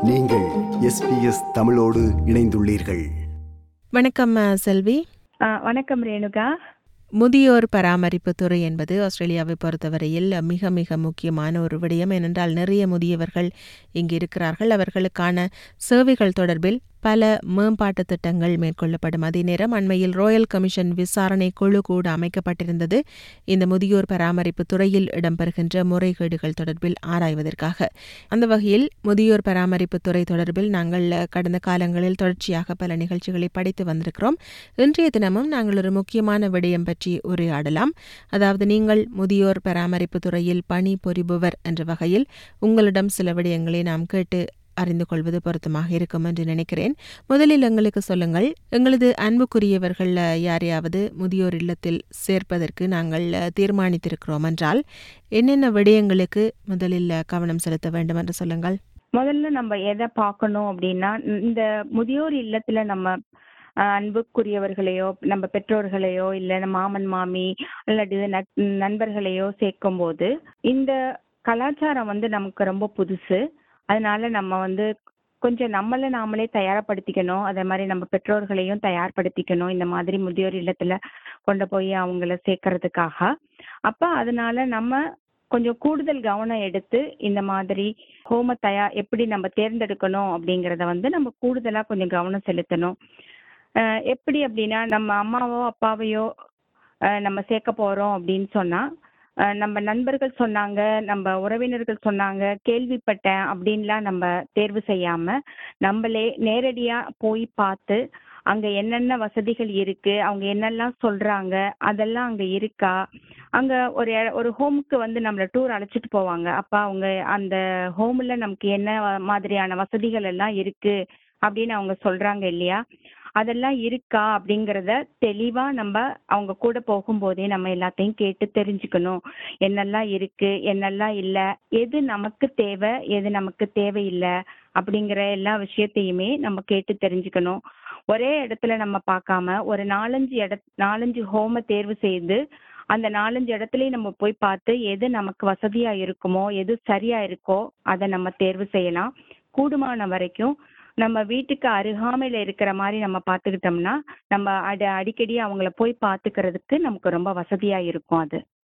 நீங்கள் எஸ்பிஎஸ் தமிழோடு இணைந்துள்ளீர்கள் வணக்கம் அ, செல்வி ஆ, வணக்கம் ரேணுகா முதியோர் பராமரிப்பு துறை என்பது ஆஸ்திரேலியாவை பொறுத்தவரையில் மிக மிக முக்கியமான ஒரு விடயம் ஏனென்றால் நிறைய முதியவர்கள் இங்கு இருக்கிறார்கள் அவர்களுக்கான சேவைகள் தொடர்பில் பல மேம்பாட்டு திட்டங்கள் மேற்கொள்ளப்படும் அதே நேரம் அண்மையில் ராயல் கமிஷன் விசாரணை குழு கூட அமைக்கப்பட்டிருந்தது இந்த முதியோர் பராமரிப்பு துறையில் இடம்பெறுகின்ற முறைகேடுகள் தொடர்பில் ஆராய்வதற்காக அந்த வகையில் முதியோர் பராமரிப்பு துறை தொடர்பில் நாங்கள் அ, கடந்த காலங்களில் தொடர்ச்சியாக பல நிகழ்ச்சிகளை படித்து வந்திருக்கிறோம் இன்றைய தினமும் நாங்கள் ஒரு முக்கியமான விடயம் பற்றி உரையாடலாம் அதாவது நீங்கள் முதியோர் பராமரிப்பு துறையில் பணி புரிபவர் என்ற வகையில் உங்களிடம் சில விடயங்களை நாம் கேட்டு அறிந்து கொள்வது பொருத்தமாக இருக்கும் என்று நினைக்கிறேன் முதலில் எங்களுக்கு சொல்லுங்கள் எங்களது அன்புக்குரியவர்கள் அஹ், யாரையாவது முதியோர் இல்லத்தில் சேர்ப்பதற்கு நாங்கள் அஹ், தீர்மானித்திருக்கிறோம் என்றால் என்னென்ன விடயங்களுக்கு முதலில் அஹ், கவனம் செலுத்த வேண்டும் என்று சொல்லுங்கள் முதல்ல நம்ம எதை பார்க்கணும் அப்படின்னா இந்த முதியோர் இல்லத்துல நம்ம ஆ, அன்புக்குரியவர்களையோ நம்ம பெற்றோர்களையோ இல்ல நம்ம மாமன் மாமி அல்லது நட்- நண்பர்களையோ சேர்க்கும் போது இந்த கலாச்சாரம் வந்து நமக்கு ரொம்ப புதுசு அதனால நம்ம வந்து கொஞ்சம் நம்மள நாமளே தயார்படுத்திக்கணும் அதே மாதிரி நம்ம பெற்றோர்களையும் தயார்படுத்திக்கணும் இந்த மாதிரி முதியோர் இல்லத்துல கொண்டு போய் அவங்கள சேர்க்கறதுக்காக அப்ப அதனால நம்ம கொஞ்சம் கூடுதல் கவனம் எடுத்து இந்த மாதிரி ஹோம தயா எப்படி நம்ம தேர்ந்தெடுக்கணும் அப்படிங்கறத வந்து நம்ம கூடுதலா கொஞ்சம் கவனம் செலுத்தணும் அஹ் எப்படி அப்படின்னா நம்ம அம்மாவோ அப்பாவையோ அஹ் நம்ம சேர்க்க போறோம் அப்படின்னு சொன்னா அஹ் நம்ம நண்பர்கள் சொன்னாங்க நம்ம உறவினர்கள் சொன்னாங்க கேள்விப்பட்டேன் அப்படின்லாம் நம்ம தேர்வு செய்யாம நம்மளே நேரடியா போய் பார்த்து அங்க என்னென்ன வசதிகள் இருக்கு அவங்க என்னெல்லாம் சொல்றாங்க அதெல்லாம் அங்க இருக்கா அங்க ஒரு இட- ஒரு ஹோமுக்கு வந்து நம்மள டூர் அழைச்சிட்டு போவாங்க அப்ப அவங்க அந்த ஹோம்ல நமக்கு என்ன வ- மாதிரியான வசதிகள் எல்லாம் இருக்கு அப்படின்னு அவங்க சொல்றாங்க இல்லையா அதெல்லாம் இருக்கா அப்படிங்கறத தெளிவா நம்ம அவங்க கூட போகும்போதே நம்ம எல்லாத்தையும் கேட்டு தெரிஞ்சுக்கணும் என்னெல்லாம் இருக்கு என்னெல்லாம் இல்ல எது நமக்கு தேவை எது நமக்கு தேவையில்லை அப்படிங்கிற எல்லா விஷயத்தையுமே நம்ம கேட்டு தெரிஞ்சுக்கணும் ஒரே இடத்துல நம்ம பார்க்காம ஒரு நாலஞ்சு இட நாலஞ்சு ஹோம தேர்வு செய்து அந்த நாலஞ்சு இடத்துலயும் நம்ம போய் பார்த்து எது நமக்கு வசதியா இருக்குமோ எது சரியா இருக்கோ அதை நம்ம தேர்வு செய்யலாம் கூடுமான வரைக்கும் நம்ம வீட்டுக்கு அருகாமையில இருக்கிற மாதிரி நம்ம பார்த்துக்கிட்டோம்னா நம்ம அட அடிக்கடி அவங்கள போய் பார்த்துக்கிறதுக்கு நமக்கு ரொம்ப வசதியா இருக்கும் அது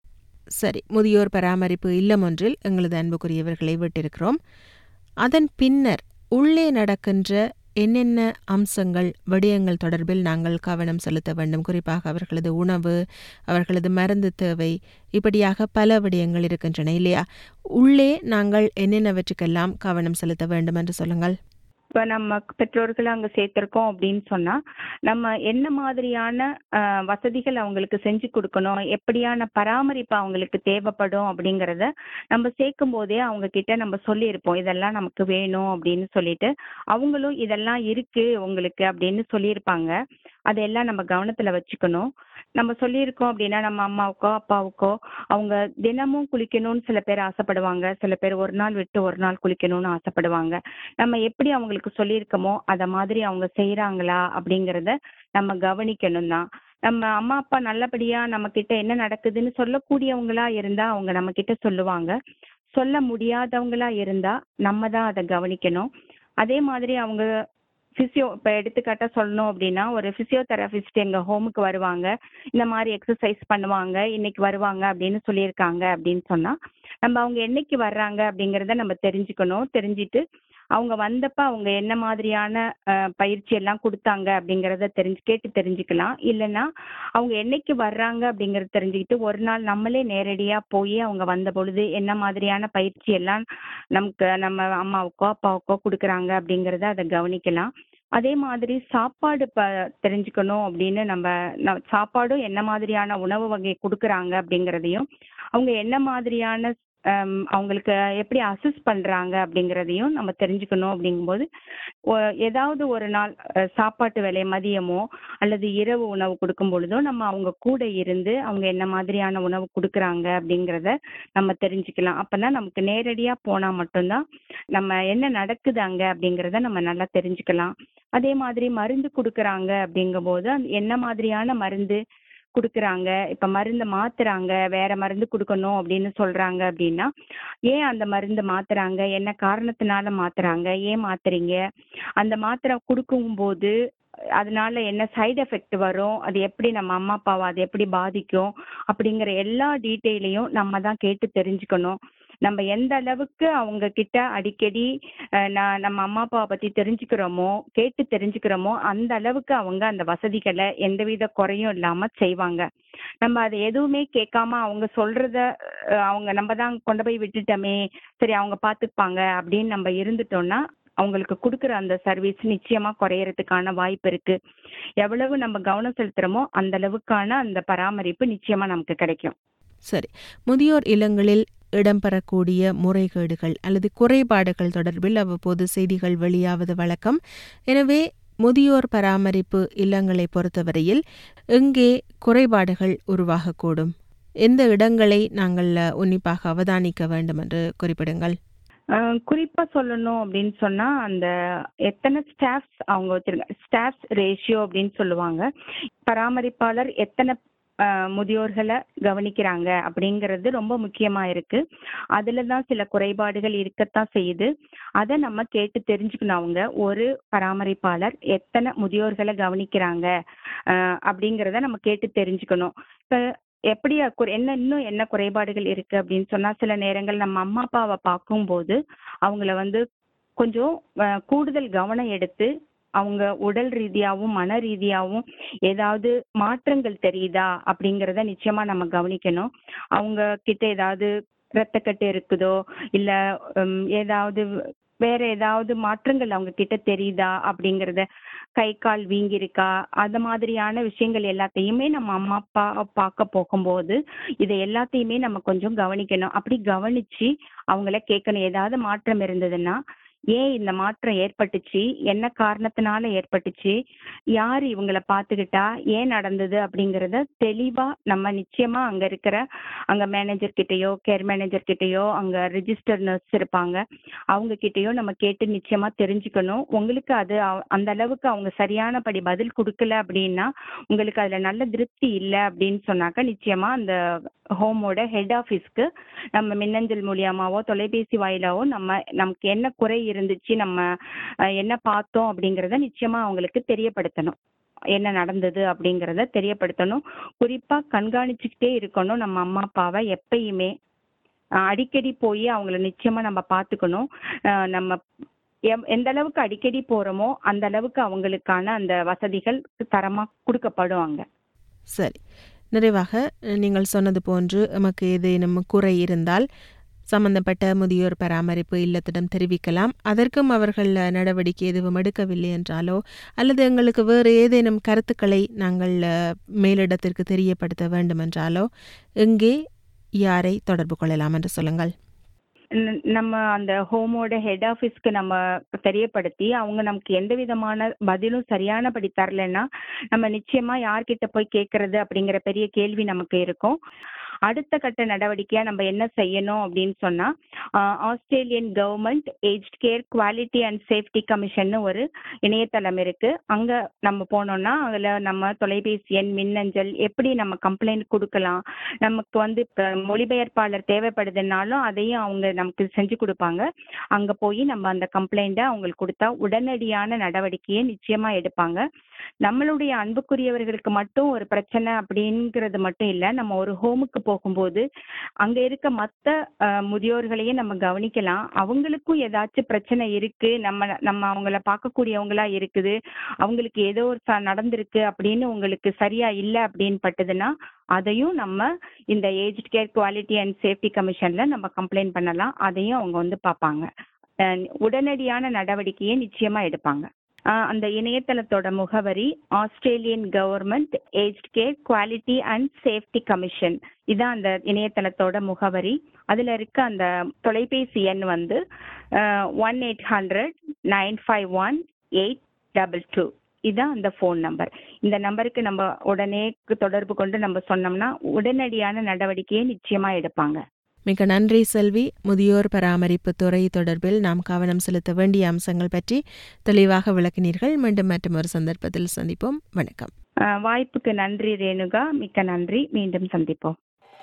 சரி முதியோர் பராமரிப்பு இல்லம் ஒன்றில் எங்களது அன்புக்குரியவர்களை விட்டிருக்கிறோம் அதன் பின்னர் உள்ளே நடக்கின்ற என்னென்ன அம்சங்கள் விடயங்கள் தொடர்பில் நாங்கள் கவனம் செலுத்த வேண்டும் குறிப்பாக அவர்களது உணவு அவர்களது மருந்து தேவை இப்படியாக பல விடயங்கள் இருக்கின்றன இல்லையா உள்ளே நாங்கள் என்னென்னவற்றுக்கெல்லாம் கவனம் செலுத்த வேண்டும் என்று சொல்லுங்கள் இப்ப நம்ம பெற்றோர்களை அங்க சேர்த்திருக்கோம் அப்படின்னு சொன்னா நம்ம என்ன மாதிரியான அஹ், வசதிகள் அவங்களுக்கு செஞ்சு கொடுக்கணும் எப்படியான பராமரிப்பு அவங்களுக்கு தேவைப்படும் அப்படிங்கறத நம்ம சேர்க்கும் போதே அவங்க கிட்ட நம்ம சொல்லியிருப்போம் இதெல்லாம் நமக்கு வேணும் அப்படின்னு சொல்லிட்டு அவங்களும் இதெல்லாம் இருக்கு உங்களுக்கு அப்படின்னு சொல்லியிருப்பாங்க அதெல்லாம் நம்ம கவனத்துல வச்சுக்கணும் நம்ம சொல்லியிருக்கோம் அப்படின்னா நம்ம அம்மாவுக்கோ அப்பாவுக்கோ அவங்க தினமும் குளிக்கணும்னு சில பேர் ஆசைப்படுவாங்க சில பேர் ஒரு நாள் விட்டு ஒரு நாள் குளிக்கணும்னு ஆசைப்படுவாங்க நம்ம எப்படி அவங்களுக்கு சொல்லியிருக்கோமோ அத மாதிரி அவங்க செய்யறாங்களா அப்படிங்கறத நம்ம கவனிக்கணும் தான் நம்ம அம்மா அப்பா நல்லபடியா நம்ம கிட்ட என்ன நடக்குதுன்னு சொல்லக்கூடியவங்களா இருந்தா அவங்க நம்ம கிட்ட சொல்லுவாங்க சொல்ல முடியாதவங்களா இருந்தா நம்ம தான் அதை கவனிக்கணும் அதே மாதிரி அவங்க பிசியோ இப்ப எடுத்துக்காட்டா சொல்லணும் அப்படின்னா ஒரு பிசியோதெரபிஸ்ட் எங்க ஹோமுக்கு வருவாங்க இந்த மாதிரி எக்ஸசைஸ் பண்ணுவாங்க இன்னைக்கு வருவாங்க அப்படின்னு சொல்லியிருக்காங்க அப்படின்னு சொன்னா நம்ம அவங்க என்னைக்கு வர்றாங்க அப்படிங்கறத நம்ம தெரிஞ்சுக்கணும் தெரிஞ்சுட்டு அவங்க வந்தப்ப அவங்க என்ன மாதிரியான அஹ், பயிற்சி எல்லாம் கொடுத்தாங்க அப்படிங்கறத தெரிஞ்சு கேட்டு தெரிஞ்சுக்கலாம் இல்லைன்னா அவங்க என்னைக்கு வர்றாங்க அப்படிங்கறத தெரிஞ்சுக்கிட்டு ஒரு நாள் நம்மளே நேரடியா போய் அவங்க வந்த பொழுது என்ன மாதிரியான பயிற்சி எல்லாம் நமக்கு நம்ம அம்மாவுக்கோ அப்பாவுக்கோ கொடுக்குறாங்க அப்படிங்கறத அதை கவனிக்கலாம் அதே மாதிரி சாப்பாடு ப தெரிஞ்சுக்கணும் அப்படின்னு நம்ம ந- சாப்பாடும் என்ன மாதிரியான உணவு வகை கொடுக்குறாங்க அப்படிங்கறதையும் அவங்க என்ன மாதிரியான ஹம், அவங்களுக்கு எப்படி அசிஸ்ட் பண்றாங்க அப்படிங்கறதையும் நம்ம தெரிஞ்சுக்கணும் அப்படிங்கும்போது ஒ- ஏதாவது ஒரு நாள் அஹ், சாப்பாட்டு வேலை மதியமோ அல்லது இரவு உணவு கொடுக்கும் பொழுதோ நம்ம அவங்க கூட இருந்து அவங்க என்ன மாதிரியான உணவு கொடுக்குறாங்க அப்படிங்கறத நம்ம தெரிஞ்சுக்கலாம் அப்பதான் நமக்கு நேரடியா போனா மட்டும்தான் நம்ம என்ன நடக்குது அங்க அப்படிங்கறத நம்ம நல்லா தெரிஞ்சுக்கலாம் அதே மாதிரி மருந்து கொடுக்குறாங்க அப்படிங்கும்போது அந்த என்ன மாதிரியான மருந்து குடுக்குறாங்க இப்ப மருந்து மாத்துறாங்க வேற மருந்து குடுக்கணும் அப்படின்னு சொல்றாங்க அப்படின்னா ஏன் அந்த மருந்து மாத்துறாங்க என்ன காரணத்தினால மாத்துறாங்க ஏன் மாத்துறீங்க அந்த மாத்திரை கொடுக்கும்போது அதனால என்ன சைடு எஃபெக்ட் வரும் அது எப்படி நம்ம அம்மா அப்பாவை அது எப்படி பாதிக்கும் அப்படிங்கிற எல்லா டீட்டெயிலையும் நம்ம தான் கேட்டு தெரிஞ்சுக்கணும் நம்ம எந்த அளவுக்கு அவங்க கிட்ட அடிக்கடி அஹ், நான் நம்ம அம்மா அப்பாவை பத்தி தெரிஞ்சுக்கிறோமோ கேட்டு தெரிஞ்சுக்கிறோமோ அந்த அளவுக்கு அவங்க அந்த வசதிகளை எந்தவித குறையும் இல்லாம செய்வாங்க நம்ம அதை எதுவுமே கேட்காம அவங்க சொல்றத அஹ், அவங்க நம்ம தான் கொண்டு போய் விட்டுட்டோமே சரி அவங்க பாத்துப்பாங்க அப்படின்னு நம்ம இருந்துட்டோம்னா அவங்களுக்கு கொடுக்குற அந்த சர்வீஸ் நிச்சயமா குறையறதுக்கான வாய்ப்பு இருக்கு எவ்வளவு நம்ம கவனம் செலுத்துறோமோ அந்த அளவுக்கான அந்த பராமரிப்பு நிச்சயமா நமக்கு கிடைக்கும் சரி முதியோர் இல்லங்களில் இடம்பெறக்கூடிய முறைகேடுகள் அல்லது குறைபாடுகள் தொடர்பில் அவ்வப்போது செய்திகள் வெளியாவது வழக்கம் எனவே முதியோர் பராமரிப்பு இல்லங்களை பொறுத்தவரையில் எங்கே குறைபாடுகள் உருவாகக்கூடும் எந்த இடங்களை நாங்கள் உன்னிப்பாக அவதானிக்க வேண்டும் என்று குறிப்பிடுங்கள் அஹ் குறிப்பா சொல்லணும் அப்படின்னு சொன்னா அந்த எத்தனை ஸ்டாஃப்ஸ் அவங்க வச்சிருக்காங்க ஸ்டாஃப்ஸ் ரேஷியோ அப்படின்னு சொல்லுவாங்க பராமரிப்பாளர் எத்தனை அஹ், முதியோர்களை கவனிக்கிறாங்க அப்படிங்கிறது ரொம்ப முக்கியமா இருக்கு அதுல தான் சில குறைபாடுகள் இருக்கத்தான் செய்யுது அதை நம்ம கேட்டு தெரிஞ்சுக்கணும் அவங்க ஒரு பராமரிப்பாளர் எத்தனை முதியோர்களை கவனிக்கிறாங்க அஹ், அப்படிங்கிறத நம்ம கேட்டு தெரிஞ்சுக்கணும் இப்ப எப்படி அக்கு- என்ன இன்னும் என்ன குறைபாடுகள் இருக்கு அப்படின்னு சொன்னா சில நேரங்கள் நம்ம அம்மா அப்பாவை பார்க்கும்போது அவங்கள வந்து கொஞ்சம் அஹ், கூடுதல் கவனம் எடுத்து அவங்க உடல் ரீதியாவும் மன ரீதியாவும் ஏதாவது மாற்றங்கள் தெரியுதா அப்படிங்கறத நிச்சயமா நம்ம கவனிக்கணும் அவங்க கிட்ட ஏதாவது இரத்தக்கட்டு இருக்குதோ இல்ல உம், ஏதாவது வேற ஏதாவது மாற்றங்கள் அவங்க கிட்ட தெரியுதா அப்படிங்கறத கை கால் வீங்கிருக்கா அந்த மாதிரியான விஷயங்கள் எல்லாத்தையுமே நம்ம அம்மா அப்பா பார்க்க போகும்போது இதை எல்லாத்தையுமே நம்ம கொஞ்சம் கவனிக்கணும் அப்படி கவனிச்சு அவங்கள கேட்கணும் ஏதாவது மாற்றம் இருந்ததுன்னா ஏன் இந்த மாற்றம் ஏற்பட்டுச்சு என்ன காரணத்தினால ஏற்பட்டுச்சு யார் இவங்கள பார்த்துக்கிட்டா ஏன் நடந்தது அப்படிங்கறத தெளிவா நம்ம நிச்சயமா அங்க இருக்கிற அங்க மேனேஜர் கிட்டயோ கேர் மேனேஜர் கிட்டயோ அங்க ரிஜிஸ்டர் நர்ஸ் இருப்பாங்க அவங்க கிட்டயோ நம்ம கேட்டு நிச்சயமா தெரிஞ்சுக்கணும் உங்களுக்கு அது அவ- அந்த அளவுக்கு அவங்க சரியானபடி பதில் கொடுக்கல அப்படின்னா உங்களுக்கு அதுல நல்ல திருப்தி இல்லை அப்படின்னு சொன்னாக்க நிச்சயமா அந்த ஹோமோட ஹெட் ஆஃபீஸ்க்கு நம்ம மின்னஞ்சல் மூலியமாவோ தொலைபேசி வாயிலாவோ நம்ம நமக்கு என்ன குறை இருந்துச்சு நம்ம அஹ், என்ன பார்த்தோம் அப்படிங்கறத நிச்சயமா அவங்களுக்கு தெரியப்படுத்தணும் என்ன நடந்தது அப்படிங்கறத தெரியப்படுத்தணும் குறிப்பா கண்காணிச்சுக்கிட்டே இருக்கணும் நம்ம அம்மா அப்பாவை எப்பயுமே அஹ், அடிக்கடி போய் அவங்கள நிச்சயமா நம்ம பார்த்துக்கணும் அஹ், நம்ம எம்- எந்த அளவுக்கு அடிக்கடி போறோமோ அந்த அளவுக்கு அவங்களுக்கான அந்த வசதிகள் தரமா கொடுக்கப்படும் அங்க சரி நிறைவாக அஹ், நீங்கள் சொன்னது போன்று எமக்கு ஏதேனும் குறை இருந்தால் சம்பந்தப்பட்ட முதியோர் பராமரிப்பு இல்லத்திடம் தெரிவிக்கலாம் அதற்கும் அவர்கள் அஹ், நடவடிக்கை எதுவும் எடுக்கவில்லை என்றாலோ அல்லது எங்களுக்கு வேறு ஏதேனும் கருத்துக்களை நாங்கள் அஹ், மேலிடத்திற்கு தெரியப்படுத்த வேண்டுமென்றாலோ எங்கே யாரை தொடர்பு கொள்ளலாம் என்று சொல்லுங்கள் ந- நம்ம அந்த ஹோமோட ஹெட் ஆஃபீஸ்க்கு நம்ம தெரியப்படுத்தி அவங்க நமக்கு எந்த விதமான பதிலும் சரியானபடி தரலைன்னா நம்ம நிச்சயமா யார்கிட்ட போய் கேட்கறது அப்படிங்கிற பெரிய கேள்வி நமக்கு இருக்கும் அடுத்த கட்ட நடவடிக்கையா நம்ம என்ன செய்யணும் அப்படின்னு சொன்னா ah, Australian government age care quality and safety commission ஒரு இணையதளம் இருக்கு அங்க நம்ம போனோம்னா அதுல நம்ம தொலைபேசி எண் மின்னஞ்சல் எப்படி நம்ம கம்ப்ளைண்ட் கொடுக்கலாம் நமக்கு வந்து இப்ப மொழிபெயர்ப்பாளர் தேவைப்படுதுன்னாலும் அதையும் அவங்க நமக்கு செஞ்சு கொடுப்பாங்க அங்க போய் நம்ம அந்த கம்ப்ளைண்ட்டை அவங்களுக்கு கொடுத்தா உடனடியான நடவடிக்கையை நிச்சயமா எடுப்பாங்க நம்மளுடைய அன்புக்குரியவர்களுக்கு மட்டும் ஒரு பிரச்சனை அப்படிங்கிறது மட்டும் இல்ல நம்ம ஒரு ஹோமுக்கு போகும்போது அங்க இருக்க மத்த அஹ், முதியோர்களையும் நம்ம கவனிக்கலாம் அவங்களுக்கும் ஏதாச்சும் பிரச்சனை இருக்கு நம்ம நம்ம அவங்கள பார்க்கக்கூடியவங்களா இருக்குது அவங்களுக்கு ஏதோ ஒரு ச- நடந்திருக்கு அப்படின்னு உங்களுக்கு சரியா இல்லை அப்படின்னு பட்டதுன்னா அதையும் நம்ம இந்த age care quality and safety கமிஷன்ல நம்ம கம்ப்ளைண்ட் பண்ணலாம் அதையும் அவங்க வந்து பார்ப்பாங்க அஹ் உடனடியான நடவடிக்கையை நிச்சயமா எடுப்பாங்க ஆஹ் அந்த இணையதளத்தோட முகவரி Australian government age care quality and safety commission இதான் அந்த இணையதளத்தோட முகவரி அதுல இருக்க அந்த தொலைபேசி எண் வந்து one eight hundred nine five one eight double two இதான் அந்த ஃபோன் நம்பர் இந்த நம்பருக்கு நம்ம உடனே தொடர்பு கொண்டு நம்ம சொன்னோம்னா உடனடியான நடவடிக்கையை நிச்சயமா எடுப்பாங்க மிக நன்றி செல்வி முதியோர் பராமரிப்பு துறை தொடர்பில் நாம் கவனம் செலுத்த வேண்டிய அம்சங்கள் பற்றி தெளிவாக விளக்கினீர்கள் மீண்டும் மற்றும் ஒரு சந்தர்ப்பத்தில் சந்திப்போம் வணக்கம் அஹ், வாய்ப்புக்கு நன்றி ரேணுகா மிக்க நன்றி மீண்டும் சந்திப்போம்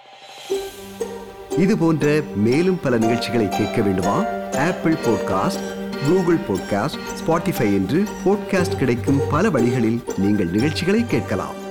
இது போன்ற மேலும் பல நிகழ்ச்சிகளை கேட்க வேண்டுமா Apple podcast Google podcast Spotify என்று பாட்காஸ்ட் கிடைக்கும் பல வழிகளில் நீங்கள் நிகழ்ச்சிகளை கேட்கலாம்